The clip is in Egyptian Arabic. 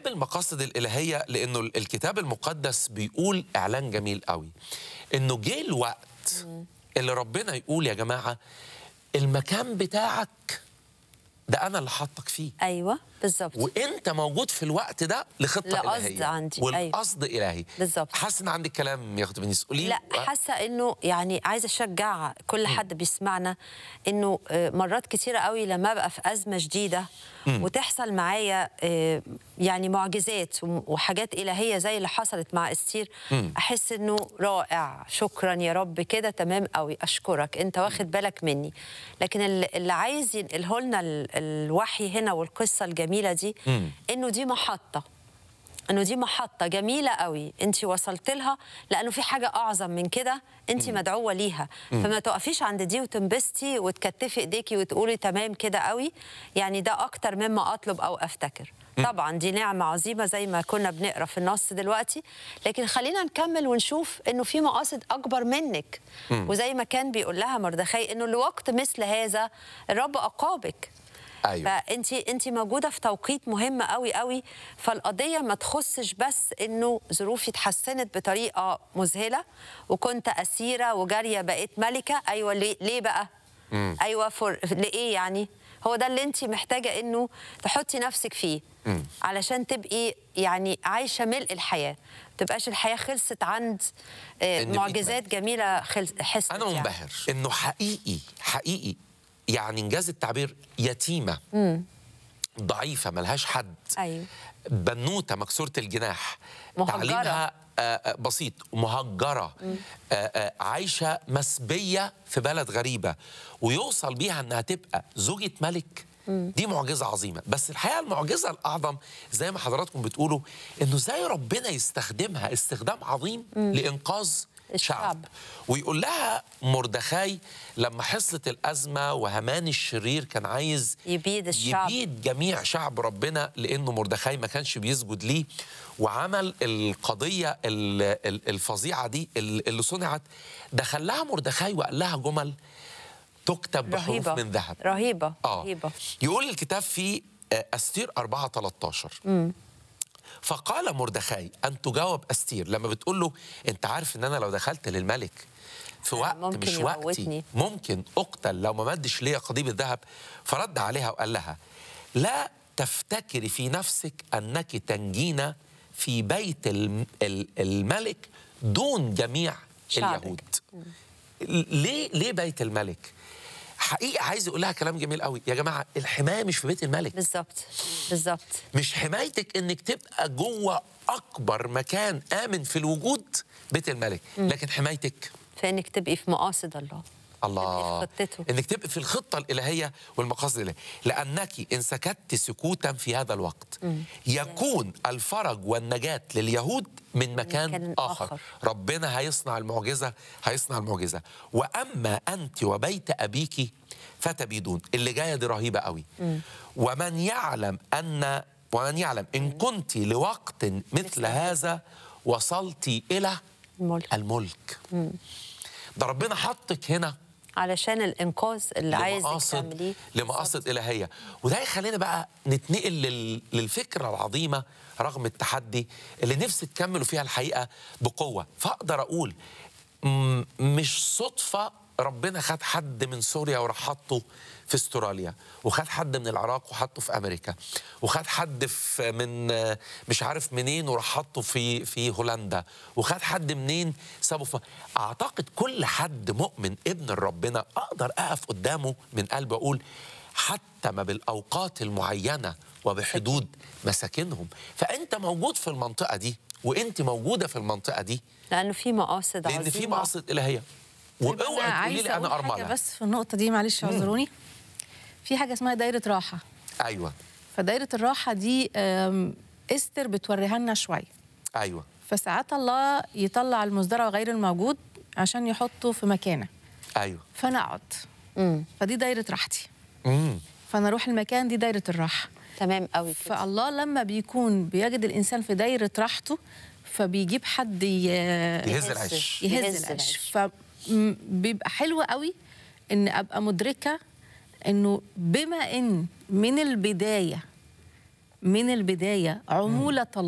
بحب المقاصد الإلهية لأنه الكتاب المقدس بيقول إعلان جميل قوي إنه جه الوقت اللي ربنا يقول يا جماعة المكان بتاعك ده أنا اللي حاطك فيه ايوه بالظبط وانت موجود في الوقت ده لخطه لقصد الهيه عندي، والقصد الهي بالظبط. حاسس ان عندك كلام يا اخت بنيس قولي لا حاسه انه يعني عايزه اشجع كل حد بيسمعنا انه آه، مرات كتيره قوي لما ابقى في ازمه شديده وتحصل معايا آه، يعني معجزات وم- وحاجات الهيه زي اللي حصلت مع استير احس انه رائع شكرا يا رب كده تمام قوي اشكرك انت واخد بالك مني لكن اللي اللي عايز ينقله لنا ال- الوحي هنا والقصه الجميله دي انه دي محطه انه دي محطه جميله قوي انت وصلت لها لانه في حاجه اعظم من كده انت مدعوه ليها فما تقفيش عند دي وتنبسطي وتكتفي ايديكي وتقولي تمام كده قوي يعني ده اكتر مما اطلب او افتكر طبعا دي نعمه عظيمه زي ما كنا بنقرا في النص دلوقتي لكن خلينا نكمل ونشوف انه في مقاصد اكبر منك وزي ما كان بيقول لها مردخي انه لوقت مثل هذا الرب اقابك ايوه فانت انت موجوده في توقيت مهم قوي قوي فالقضيه ما تخصش بس انه ظروفي اتحسنت بطريقه مذهله وكنت اسيره وجاريه بقيت ملكه ايوه ليه, ليه بقى ايوه فور لايه يعني هو ده اللي انت محتاجه انه تحطي نفسك فيه علشان تبقي يعني عايشه ملء الحياه ما تبقاش الحياه خلصت عند آه، إن بقيت معجزات جميله خلص حست انا يعني. منبهر انه حقيقي حقيقي يعني انجاز التعبير يتيمه ضعيفه ملهاش حد ايوه بنوته مكسوره الجناح مهجرة. تعليمها آه، آه، بسيط مهجره آه، آه، عايشه مسبيه في بلد غريبه ويوصل بيها انها تبقى زوجة ملك دي معجزه عظيمه بس الحقيقه المعجزه الاعظم زي ما حضراتكم بتقولوا انه ازاي ربنا يستخدمها استخدام عظيم لانقاذ الشعب. شعب ويقول لها مردخاي لما حصلت الازمه وهامان الشرير كان عايز يبيد الشعب. يبيد جميع شعب ربنا لانه مردخاي ما كانش بيسجد ليه وعمل القضيه ال- ال- الفظيعه دي ال- اللي صنعت دخل لها مردخاي وقال لها جمل تكتب بحروف رهيبه من ذهب رهيبه اه رهيبه يقول الكتاب في آه، استير 4 13 فقال مردخاي ان تجاوب استير لما بتقول له انت عارف ان انا لو دخلت للملك في وقت ممكن مش وقتي يموتني. ممكن اقتل لو ما مدش ليا قضيب الذهب فرد عليها وقال لها لا تفتكري في نفسك انك تنجين في بيت الم- ال- الملك دون جميع شعبك. اليهود ليه ليه بيت الملك حقيقه عايز يقول لها كلام جميل قوي يا جماعه الحمايه مش في بيت الملك بالظبط بالظبط مش حمايتك انك تبقى جوه اكبر مكان امن في الوجود بيت الملك لكن حمايتك في انك تبقي في مقاصد الله الله تبقي في خطته. انك تبقي في الخطه الالهيه والمقاصد الالهيه لانك ان سكت سكوتا في هذا الوقت يكون الفرج والنجاه لليهود من مكان, مكان آخر. آخر. ربنا هيصنع المعجزه هيصنع المعجزه واما انت وبيت ابيك فتبيدون اللي جايه دي رهيبه قوي ومن يعلم ان ومن يعلم ان كنت لوقت مثل هذا وصلت الى الملك الملك ده ربنا حطك هنا علشان الانقاذ اللي عايزك لمقاصد تعمليه لمقاصد إلهية وده يخلينا بقى نتنقل لل... للفكرة العظيمة رغم التحدي اللي نفسي تكملوا فيها الحقيقة بقوة فأقدر أقول م... مش صدفة ربنا خد حد من سوريا وراح حطه في استراليا وخد حد من العراق وحطه في امريكا وخد حد في من آه، مش عارف منين وراح حطه في في هولندا وخد حد منين سابه في اعتقد كل حد مؤمن ابن ربنا اقدر اقف قدامه من قلبي اقول حتى ما بالاوقات المعينه وبحدود مساكنهم فانت موجود في المنطقه دي وانت موجوده في المنطقه دي لانه في مقاصد لان عظيمه في مقاصد الهيه واوعي تقولي عايزة لي انا أقول حاجة ارمله بس في النقطة دي معلش اعذروني في حاجة اسمها دايرة راحة ايوه فدايرة الراحة دي آم، استر بتوريها لنا شوية ايوه فساعات الله يطلع المزدرع غير الموجود عشان يحطه في مكانه ايوه فانا اقعد امم فدي دايرة راحتي امم فانا اروح المكان دي دايرة الراحة تمام قوي كده فالله لما بيكون بيجد الانسان في دايرة راحته فبيجيب حد ي- يهز يهز. العش يهز يهز العش العش. فبيبقى حلو قوي ان ابقى مدركه انه بما ان من البدايه من البدايه عموله